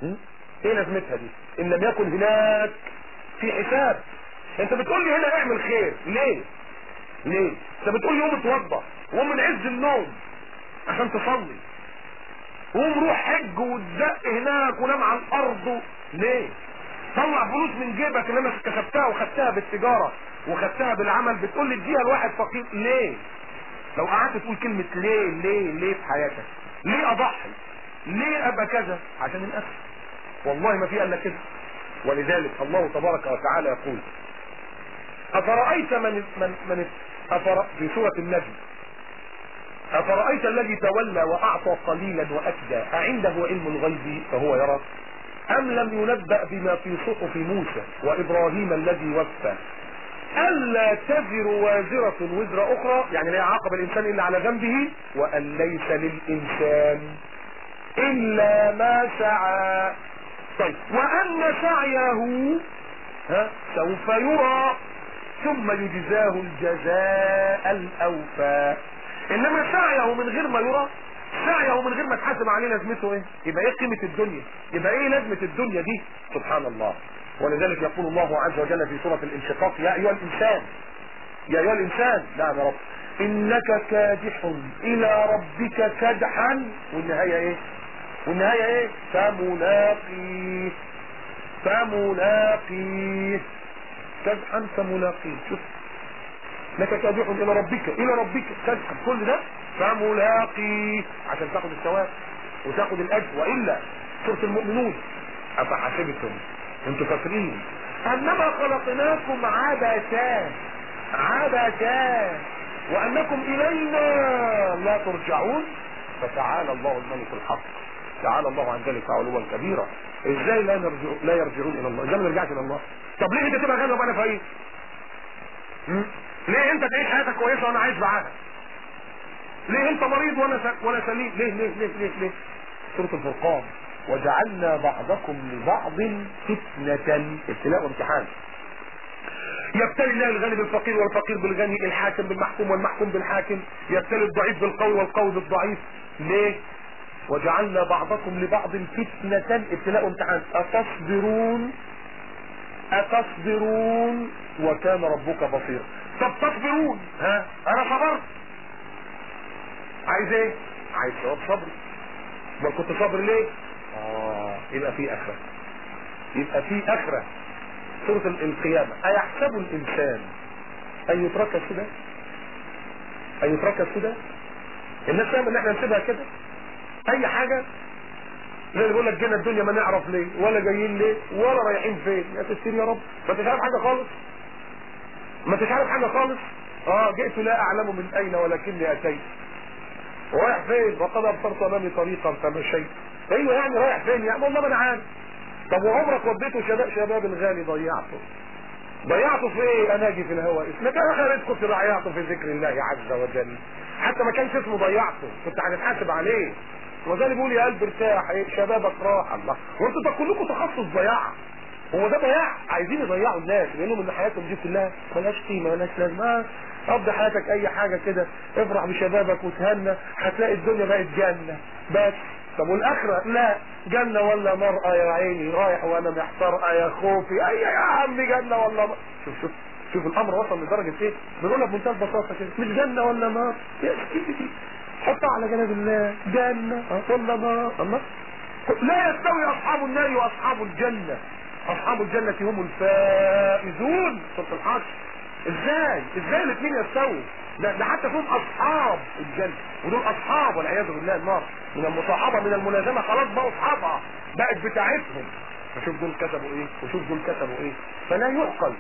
م? ايه لازمتها دي ان لم يكن هناك في حساب انت بتقول لي هنا اعمل خير ليه ليه انت بتقول لي قوم اتوضى وقوم من عز النوم عشان تصلي قوم روح حج وتدق هناك ونام على الارض ليه طلع فلوس من جيبك اللي انا كسبتها وخدتها بالتجاره وخدتها بالعمل بتقول لي اديها لواحد فقير ليه لو قعدت تقول كلمه ليه ليه ليه في حياتك ليه اضحي ليه ابقى كذا عشان الاخر والله ما في الا كده ولذلك الله تبارك وتعالى يقول افرايت من من من أفر... في سوره النجم افرايت الذي تولى واعطى قليلا واكدى اعنده علم الغيب فهو يرى ام لم ينبأ بما في صحف موسى وابراهيم الذي وفى الا تزر وازرة وزر اخرى يعني لا يعاقب الانسان الا على ذنبه وان ليس للانسان الا ما سعى طيب وان سعيه ها سوف يرى ثم يجزاه الجزاء الاوفى انما سعيه من غير ما يرى سعيه من غير ما تحاسب عليه لازمته ايه يبقى ايه قيمه الدنيا يبقى ايه لازمه الدنيا دي سبحان الله ولذلك يقول الله عز وجل في سوره الانشقاق يا ايها الانسان يا ايها الانسان نعم يا رب انك كادح الى ربك كدحا والنهايه ايه والنهايه ايه فملاقيه فملاقيه كدحا فملاقيه شوف لك كادح الى ربك الى ربك كدحا كل ده فملاقيه عشان تاخد الثواب وتاخد الاجر والا سوره المؤمنون افحسبتم انتوا فاكرين انما خلقناكم عبثا عبثا وانكم الينا لا ترجعون فتعالى الله الملك الحق تعالى الله عن ذلك علوا كبيرا ازاي لا نرجع لا يرجعون الى الله ازاي ما نرجعش الى الله طب ليه انت تبقى غني وانا فقير ليه انت تعيش حياتك كويسه وانا عايش معاها ليه انت مريض وانا س... وانا سليم ليه ليه ليه ليه ليه سوره الفرقان وجعلنا بعضكم لبعض فتنة ابتلاء وامتحان يبتلي الله الغني بالفقير والفقير بالغني الحاكم بالمحكوم والمحكوم بالحاكم يبتلي الضعيف بالقوي والقوي بالضعيف ليه وجعلنا بعضكم لبعض فتنة ابتلاء وامتحان أتصبرون أتصبرون وكان ربك بصيرا طب تصبرون ها انا صبرت عايز ايه عايز ثواب صبري ما كنت صابر ليه اه يبقى في اخره يبقى في اخره سوره القيامه ايحسب الانسان ان يترك كده ان يترك كده الناس فاهمه ان احنا نسيبها كده اي حاجه زي اللي بيقول لك جينا الدنيا ما نعرف ليه ولا جايين ليه ولا رايحين فين يا تستير يا رب ما انتش عارف حاجه خالص ما انتش عارف حاجه خالص اه جئت لا اعلم من اين ولكني اتيت رايح فين وقد ابصرت امامي طريقا فمشيت ايوه يعني رايح فين يعني والله ما انا عارف طب وعمرك وديته شباب شباب الغالي ضيعته ضيعته في ايه اناجي في الهواء اسمك يا اخي كنت ضيعته في ذكر الله عز وجل حتى ما كانش اسمه ضيعته كنت هنتحاسب عليه وده اللي بيقول يا قلب ارتاح ايه شبابك راح الله وانتوا ده كلكم تخصص ضياع هو ده ضياع عايزين يضيعوا الناس لانهم ان حياتهم دي كلها ملهاش قيمه ملهاش لازمه قضي حياتك اي حاجه كده افرح بشبابك وتهنى هتلاقي الدنيا بقت جنه بس طب والاخره لا جنه ولا نار يا عيني رايح وانا محتار يا خوفي اي يا عم جنه ولا نار شوف شوف شوف الامر وصل لدرجه ايه بنقولها بمنتهى البساطه كده مش جنه ولا نار يا سيدي حطها على جناب الله جنه ولا نار الله لا يستوي اصحاب النار واصحاب الجنه اصحاب الجنه هم الفائزون سوره الحشر ازاي ازاي الاثنين يستووا ده, ده حتى فيهم اصحاب الجنه ودول اصحاب والعياذ بالله النار من المصاحبه من الملازمه خلاص بقوا اصحابها بقت بتاعتهم فشوف دول كتبوا ايه وشوف دول كتبوا ايه فلا يعقل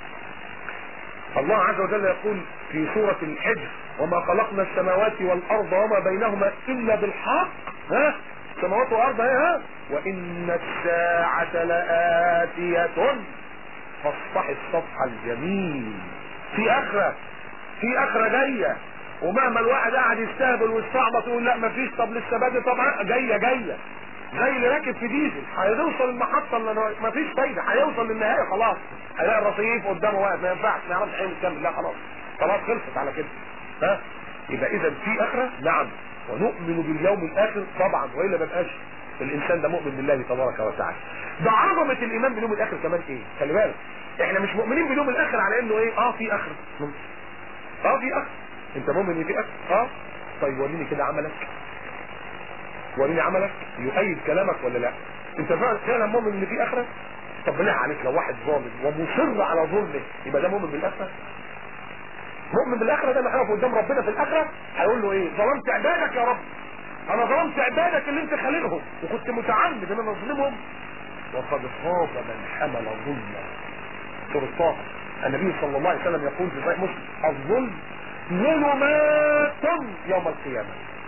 الله عز وجل يقول في سورة الحجر وما خلقنا السماوات والأرض وما بينهما إلا بالحق ها السماوات والأرض ها وإن الساعة لآتية فاصفح الصفح الجميل في اخرة في اخرة جاية ومهما الواحد قاعد يستهبل ويستعبط يقول لا مفيش طب لسه بادئ طبعا جاية جاية زي اللي راكب في ديزل هيوصل المحطة اللي مفيش فايدة هيوصل للنهاية خلاص هيلاقي الرصيف قدامه واقف ما ينفعش ما يعرفش هيعمل كام لا خلاص خلاص خلصت على كده ها يبقى اذا في اخرة نعم ونؤمن باليوم الاخر طبعا والا ما بقاش الانسان ده مؤمن بالله تبارك وتعالى ده عظمه الايمان باليوم الاخر كمان ايه خلي بالك احنا مش مؤمنين باليوم الاخر على انه ايه اه في اخر اه في اخر انت مؤمن ان في اخر اه طيب وريني كده عملك وريني عملك يؤيد كلامك ولا لا انت فعلا مؤمن ان في اخره طب بالله عليك لو واحد ظالم ومصر على ظلمه يبقى ده مؤمن بالاخره مؤمن بالاخره ده اللي هيقف قدام ربنا في الاخره هيقول له ايه ظلمت عبادك يا رب انا ظلمت عبادك اللي انت خالقهم وكنت متعمد ان انا اظلمهم وقد خاب من حمل ظلما سورة طه النبي صلى الله عليه وسلم يقول في صحيح مسلم الظلم ظلمات يوم القيامة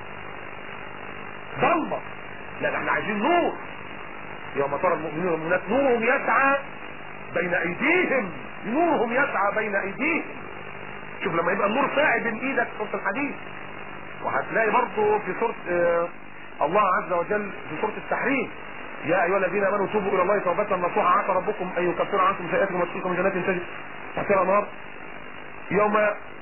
ظلمة لا احنا عايزين نور يوم ترى المؤمنين والمؤمنات نورهم يسعى بين ايديهم نورهم يسعى بين ايديهم شوف لما يبقى النور ساعد بين ايدك في سورة الحديث وهتلاقي برضه في سورة آه الله عز وجل في سورة التحريم يا ايها الذين امنوا توبوا الى الله توبة نصوحا عسى ربكم ان يكفر عنكم سيئاتكم ويدخلكم من جنات تجري تحتها نار يوم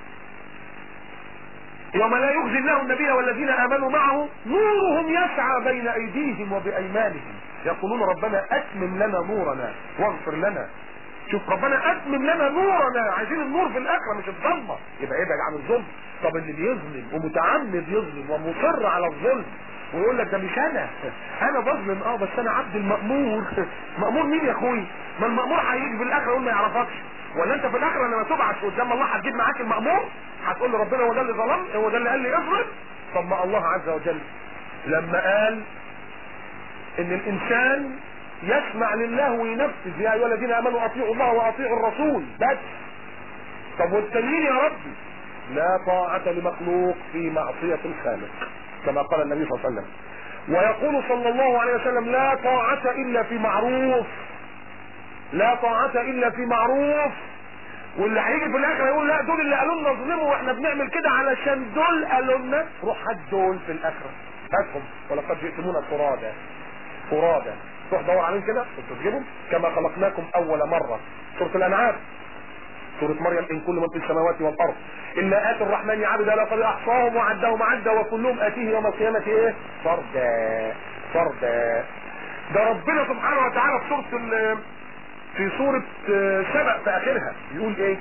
يوم لا يخزي الله النبي والذين امنوا معه نورهم يسعى بين ايديهم وبايمانهم يقولون ربنا اتمم لنا نورنا واغفر لنا شوف ربنا اتمم لنا نورنا عايزين النور في الاخره مش الضلمه يبقى ابعد عن الظلم طب اللي بيظلم ومتعمد يظلم ومصر على الظلم ويقول لك ده مش انا انا بظلم اه بس انا عبد المأمور مأمور مين يا اخوي ما المأمور هيجي في الاخره يقول ما يعرفكش ولا انت في الاخره لما تبعث قدام الله هتجيب معاك المأمور هتقول له ربنا هو ده اللي ظلم هو ده اللي قال لي اظلم طب ما الله عز وجل لما قال ان الانسان يسمع لله وينفذ يا ايها الذين امنوا اطيعوا الله واطيعوا الرسول بس طب والتانيين يا ربي لا طاعة لمخلوق في معصية الخالق كما قال النبي صلى الله عليه وسلم ويقول صلى الله عليه وسلم لا طاعة الا في معروف لا طاعة الا في معروف واللي هيجي في الاخر يقول لا دول اللي قالوا لنا اظلموا واحنا بنعمل كده علشان دول قالوا لنا روح هات دول في الاخره هاتهم ولقد جئتمونا فرادا فرادا تروح دور عليهم كده وتجيبهم كما خلقناكم اول مره سوره الانعام سورة مريم إن كل من في السماوات والأرض إلا آتي الرحمن عبدا لقد أحصاهم وعدهم عدا وكلهم آتيه يوم القيامة إيه؟ فردا فردا ده ربنا سبحانه وتعالى في سورة في سورة سبأ في آخرها يقول إيه؟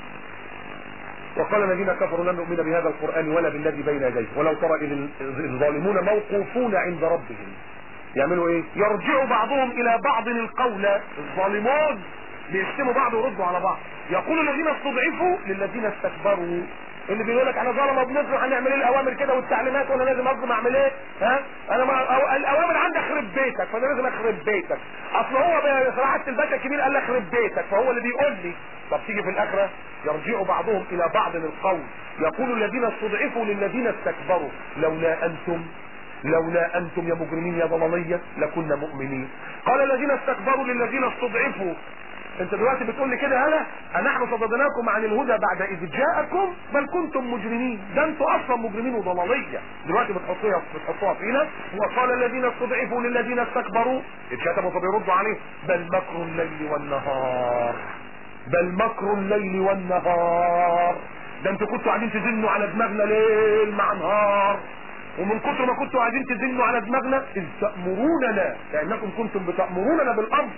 وقال الذين كفروا لن نؤمن بهذا القرآن ولا بالذي بين يديه ولو ترى إذ الظالمون موقوفون عند ربهم يعملوا ايه يرجع بعضهم الى بعض القول الظالمون بيشتموا بعض ويردوا على بعض يقول الذين استضعفوا للذين استكبروا اللي بيقول لك انا ظلم وبنظلم هنعمل ايه الاوامر كده والتعليمات وانا لازم اظلم اعمل ايه ها انا ما أو الاوامر عندي اخرب بيتك فانا لازم اخرب بيتك اصل هو صراحه الباشا الكبير قال لي اخرب بيتك فهو اللي بيقول لي طب تيجي في الاخره يرجع بعضهم الى بعض القول يقول الذين استضعفوا للذين استكبروا لولا انتم لولا انتم يا مجرمين يا ضلاليه لكنا مؤمنين قال الذين استكبروا للذين استضعفوا انت دلوقتي بتقول لي كده هلا نحن صددناكم عن الهدى بعد اذ جاءكم بل كنتم مجرمين ده انتوا اصلا مجرمين وضلاليه دلوقتي بتحطوها بتحطوها فينا وقال الذين استضعفوا للذين استكبروا اتشتموا فبيردوا عليه بل مكر الليل والنهار بل مكر الليل والنهار ده انتوا كنتوا قاعدين تزنوا على دماغنا ليل مع نهار ومن كتر ما كنتوا قاعدين تزنوا على دماغنا اذ تأمروننا لانكم كنتم بتأمروننا بالامر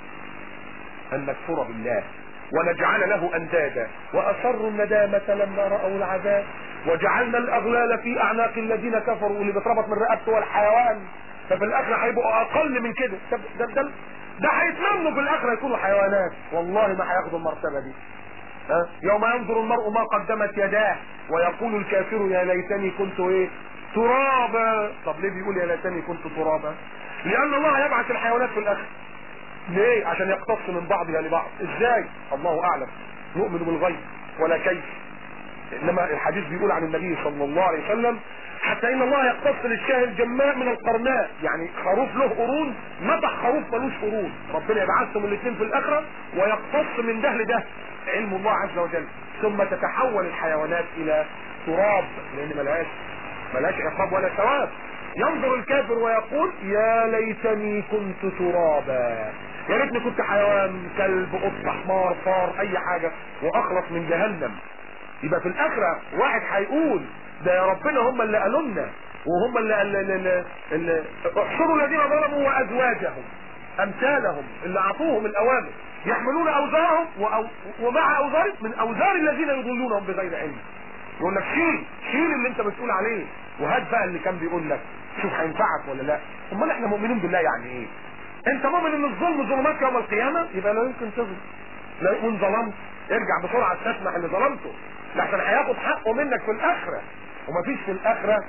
ان نكفر بالله ونجعل له اندادا واصروا الندامة لما رأوا العذاب وجعلنا الاغلال في اعناق الذين كفروا واللي بيتربط من رقبته والحيوان ففي الاخره هيبقوا اقل من كده ده ده ده, ده هيتمنوا في الاخره يكونوا حيوانات والله ما هياخدوا المرتبه دي ها يوم ينظر المرء ما قدمت يداه ويقول الكافر يا ليتني كنت ايه ترابا طب ليه بيقول يا ليتني كنت ترابا لان الله يبعث الحيوانات في الاخر ليه عشان يقتص من بعضها لبعض ازاي الله اعلم نؤمن بالغيب ولا كيف انما الحديث بيقول عن النبي صلى الله عليه وسلم حتى ان الله يقتص للشاه الجماء من القرناء يعني خروف له قرون مدح خروف ملوش قرون ربنا يبعثهم الاثنين في الاخره ويقتص من ده لده علم الله عز وجل ثم تتحول الحيوانات الى تراب لان ملهاش ملهاش عقاب ولا ثواب ينظر الكافر ويقول يا ليتني كنت ترابا يا ريتني كنت حيوان كلب قط حمار فار اي حاجه واخلص من جهنم يبقى في الاخره واحد هيقول ده يا ربنا هم اللي قالوا لنا وهم اللي, اللي, اللي, اللي احشروا الذين ظلموا وازواجهم امثالهم اللي اعطوهم الاوامر يحملون اوزارهم وأو ومع اوزارهم من اوزار الذين يضلونهم بغير علم يقول لك شيل شيل اللي انت بتقول عليه وهات بقى اللي كان بيقول لك شوف هينفعك ولا لا امال احنا مؤمنين بالله يعني ايه انت مؤمن ان الظلم ظلمات يوم القيامه يبقى لا يمكن تظلم لا يكون ظلمت ارجع بسرعه تسمح اللي ظلمته لحسن هياخد حقه منك في الاخره ومفيش في الاخره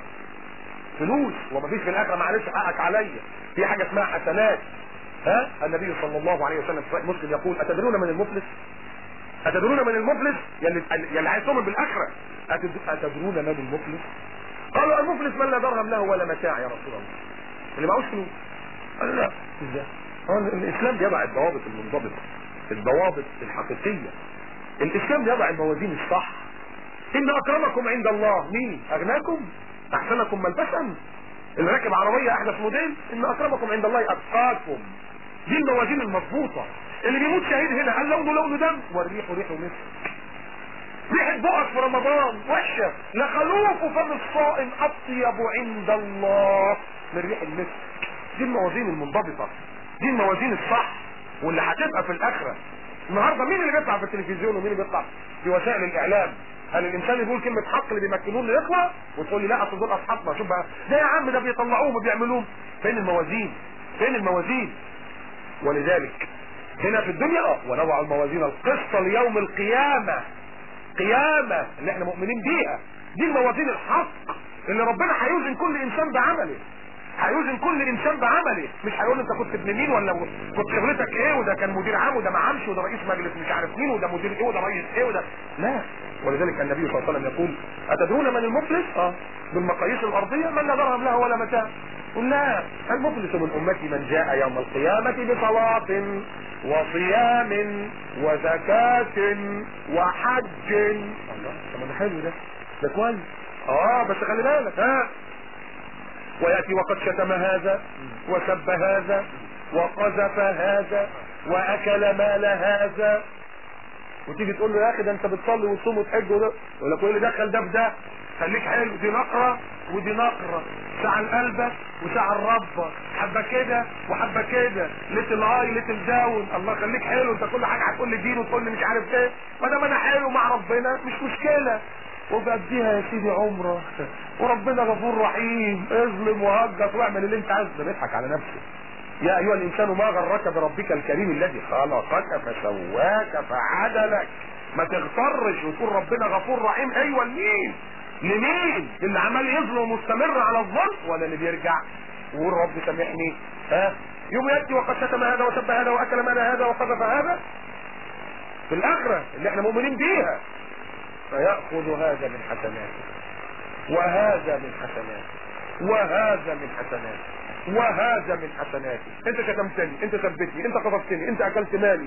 فلوس ومفيش في الاخره معلش حقك عليا في حاجه اسمها حسنات ها النبي صلى الله عليه وسلم في مسلم يقول اتدرون من المفلس اتدرون من المفلس يلي يلي عايز تؤمن بالاخره اتدرون من المفلس قالوا المفلس من لا درهم له ولا متاع يا رسول الله اللي معهوش فلوس قال لا ازاي هو الاسلام يضع الضوابط المنضبطه الضوابط الحقيقيه الاسلام يضع الموازين الصح ان اكرمكم عند الله مين اغناكم احسنكم ملبسا اللي راكب عربيه احدث موديل ان اكرمكم عند الله اتقاكم دي الموازين المظبوطه اللي بيموت شهيد هنا هل لونه لون دم والريح ريح مسك ريحة بقك في رمضان وحشة لخلوف فم الصائم أطيب عند الله من ريح المسك دي الموازين المنضبطة دي الموازين الصح واللي هتبقى في الآخرة النهاردة مين اللي بيطلع في التلفزيون ومين اللي بيطلع في وسائل الإعلام هل الانسان اللي بيقول كلمة حق اللي بيمكنوه اللي يطلع وتقول لي لا اصل دول اصحابنا شوف بقى ده يا عم ده بيطلعوهم وبيعملوهم فين الموازين فين الموازين ولذلك هنا في الدنيا ونضع الموازين القسط ليوم القيامة قيامة اللي احنا مؤمنين بيها دي الموازين الحق اللي ربنا هيوزن كل انسان بعمله هيوزن كل انسان بعمله مش هيقول انت كنت ابن مين ولا كنت شغلتك ايه وده كان مدير عام وده ما عامش وده رئيس مجلس مش عارف مين وده مدير ايه وده رئيس ايه وده لا ولذلك النبي صلى الله عليه وسلم يقول اتدرون من المفلس اه بالمقاييس الارضيه من لا درهم له ولا متاع قل لا المفلس من امتي من جاء يوم القيامه بصلاه وصيام وزكاة وحج الله طب ده حلو ده ده كويس اه بس خلي بالك ها ويأتي وقد شتم هذا وسب هذا وقذف هذا واكل مال هذا وتيجي تقول له يا اخي ده انت بتصلي وتصوم وتحج وده يقول لك ايه اللي دخل ده في ده خليك حلو دي نقره ودي نقره ساعه لقلبك وساعه لربك حبه كده وحبه كده ليتل هاي ليتل داون الله خليك حلو انت كل حاجه هتقول لي دين وتقول لي مش عارف ايه ما دام انا حلو مع ربنا مش مشكله وبديها يا سيدي عمره وربنا غفور رحيم اظلم وهجس واعمل اللي انت عايزه ده بيضحك على نفسه يا ايها الانسان ما غرك بربك الكريم الذي خلقك فسواك فعدلك ما تغترش وتقول ربنا غفور رحيم ايوه لمين لمين اللي عمال يظلم ومستمر على الظلم ولا اللي بيرجع ويقول رب سامحني ها يوم ياتي وقد شتم هذا وسب هذا واكل مال هذا وقذف هذا في الاخره اللي احنا مؤمنين بيها فياخذ هذا من حسناته وهذا من حسناته وهذا من حسناته وهذا من حسناتي انت شتمتني انت سبتني انت قذفتني انت اكلت مالي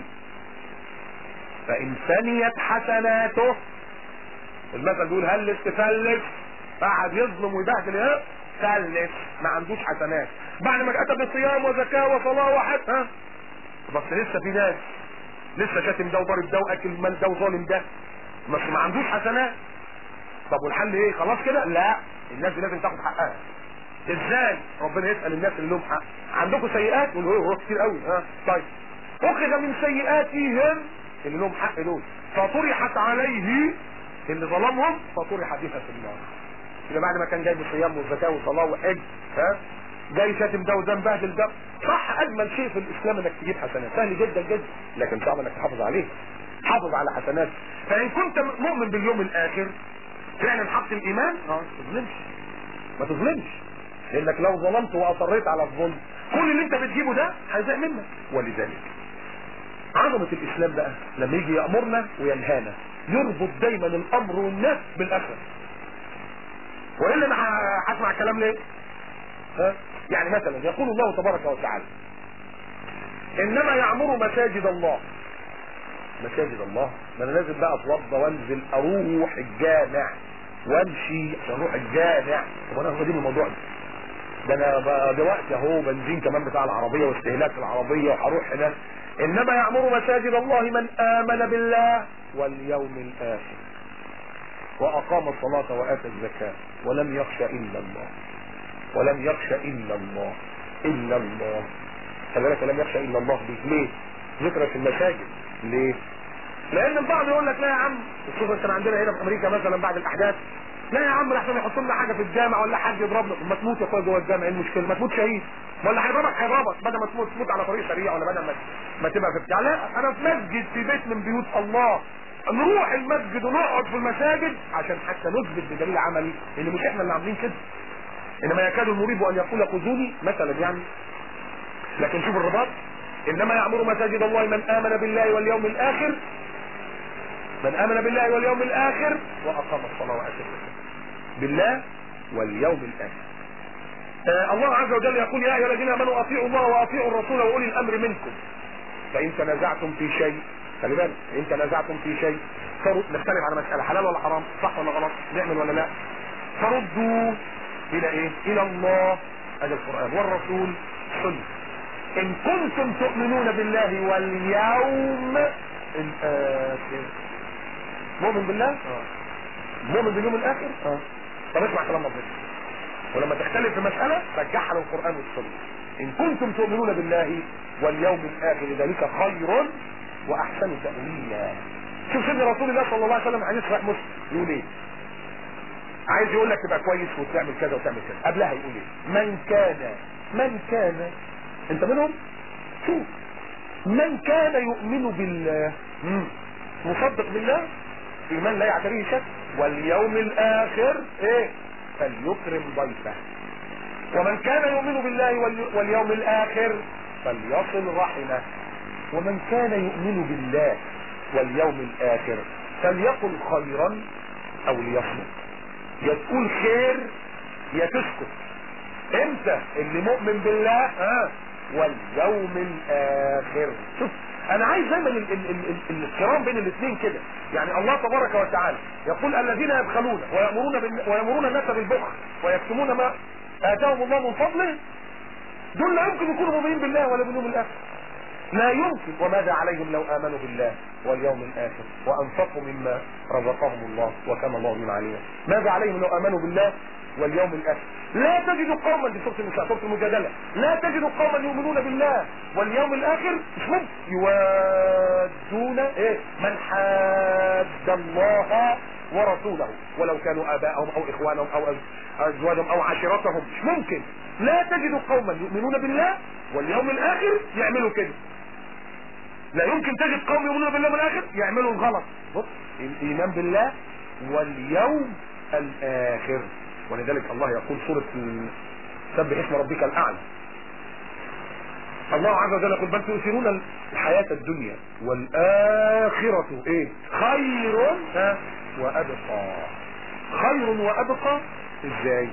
فان فنيت حسناته المثل بيقول هل تفلس قاعد يظلم ويبهدل ايه فلس ما عندوش حسنات بعد ما اتى بصيام وزكاه وصلاه وحج ها بس لسه في ناس لسه شاتم ده وضارب ده واكل مال ده وظالم ده بس ما عندوش حسنات طب والحل ايه خلاص كده لا الناس دي لازم تاخد حقها ازاي ربنا يسال الناس اللي لهم حق عندكم سيئات يقولوا ايه هو كتير قوي ها طيب اخذ من سيئاتهم اللي لهم حق دول فطرحت عليه اللي ظلمهم فطرح بها في النار يبقى بعد ما كان جايب الصيام والزكاه والصلاه وحج ها جاي شاتم ده وده مبهدل ده صح اجمل شيء في الاسلام انك تجيب حسنات سهل جدا جدا لكن صعب انك تحافظ عليه حافظ على حسنات فان كنت مؤمن باليوم الاخر فعلا حق الايمان اه ما تظلمش ما تظلمش لانك لو ظلمت واصريت على الظلم كل اللي انت بتجيبه ده هيضيع منك ولذلك عظمة الاسلام بقى لما يجي يأمرنا وينهانا يربط دايما الامر والناس بالاخرة والا انا هسمع الكلام ليه ها يعني مثلا يقول الله تبارك وتعالى انما يعمر مساجد الله مساجد الله ما انا لازم بقى اتوضى وانزل اروح الجامع وامشي عشان اروح الجامع طب انا هو دي الموضوع ده ده انا بقى دلوقتي اهو بنزين كمان بتاع العربيه واستهلاك العربيه وهروح هنا انما يعمر مساجد الله من امن بالله واليوم الاخر واقام الصلاه واتى الزكاه ولم يخشى الا الله ولم يخشى الا الله الا الله خلي بالك ولم يخشى الا الله دي ليه ذكر في المساجد ليه لان البعض يقول لك لا يا عم خصوصا كان عندنا هنا في امريكا مثلا بعد الاحداث لا يا عم احنا يحطوا لنا حاجه في الجامع ولا حد يضربنا ما تموت يا اخويا جوه الجامع ايه المشكله ما تموت شهيد ولا هيضربك هيضربك بدل ما تموت تموت على طريق سريع ولا بدل ما ما تبقى في بتاع لا انا في مسجد في بيت من بيوت الله نروح المسجد ونقعد في المساجد عشان حتى نثبت بدليل عملي ان مش احنا اللي عاملين كده انما يكاد المريب ان يقول خذوني مثلا يعني لكن شوف الرباط انما يعمر مساجد الله من امن بالله واليوم الاخر من امن بالله واليوم الاخر واقام الصلاه واتى الزكاه بالله واليوم الاخر آه الله عز وجل يقول يا ايها الذين امنوا اطيعوا الله واطيعوا الرسول واولي الامر منكم فان تنازعتم في شيء خلي بالك ان تنازعتم في شيء فرد نختلف على مساله حلال ولا حرام صح ولا غلط نعمل ولا لا فردوا الى ايه الى الله هذا القران والرسول السنه ان كنتم تؤمنون بالله واليوم الاخر مؤمن بالله اه مؤمن باليوم الاخر اه طب اسمع كلام ربنا ولما تختلف في مسألة رجعها للقرآن والسنة إن كنتم تؤمنون بالله واليوم الآخر ذلك خير وأحسن تأويلا شوف سيدنا رسول الله صلى الله عليه وسلم حديث صحيح مسلم يقول إيه عايز يقول لك تبقى كويس وتعمل كذا وتعمل كذا قبلها يقول إيه من كان من كان أنت منهم شوف من كان يؤمن بالله مم. مصدق بالله إيمان لا يعتريه شك واليوم الآخر إيه فليكرم ضيفه ومن كان يؤمن بالله واليوم الآخر فليصل رحمه ومن كان يؤمن بالله واليوم الآخر فليقل خيرا أو ليصمت يا تقول خير يا تسكت انت اللي مؤمن بالله ها واليوم الآخر شوف انا عايز دايما ال- ال- ال- ال- الكرام بين الاثنين كده يعني الله تبارك وتعالى يقول الذين يبخلون ويأمرون بال... ويأمرون الناس بالبخل ويكتمون ما آتاهم الله من فضله دول لا يمكن يكونوا مؤمنين بالله ولا باليوم الآخر لا يمكن وماذا عليهم لو آمنوا بالله واليوم الآخر وأنفقوا مما رزقهم الله وكان الله بهم عليما ماذا عليهم لو آمنوا بالله واليوم الآخر لا تجد قوما دي سورة النساء سورة المجادلة لا تجد قوما يؤمنون بالله واليوم الآخر مش ممكن يوادون إيه من حاد الله ورسوله ولو كانوا آباءهم أو إخوانهم أو أزواجهم أو عشيرتهم مش ممكن لا تجد قوما يؤمنون بالله واليوم الآخر يعملوا كده لا يمكن تجد قوم يؤمنون بالله والآخر يعملوا الغلط بص الإيمان بالله واليوم الآخر ولذلك الله يقول سورة ال- سبح اسم ربك الأعلى الله عز وجل يقول بل تؤثرون الحياة الدنيا والآخرة ايه خير ها وأبقى خير وأبقى ازاي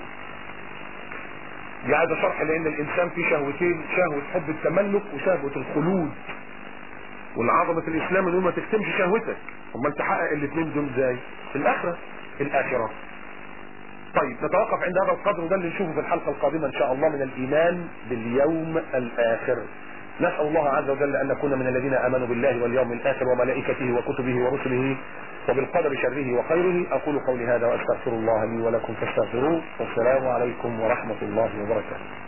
دي عايزة شرح لأن الإنسان فيه شهوتين شهوة حب التملك وشهوة الخلود والعظمة الإسلام إنه ما تكتمش شهوتك أمال تحقق الاثنين دول ازاي في الآخرة الآخرة طيب نتوقف عند هذا القدر وده اللي نشوفه في الحلقة القادمة إن شاء الله من الإيمان باليوم الآخر نسأل الله عز وجل أن نكون من الذين آمنوا بالله واليوم الآخر وملائكته وكتبه ورسله وبالقدر شره وخيره أقول قولي هذا وأستغفر الله لي ولكم فاستغفروه والسلام عليكم ورحمة الله وبركاته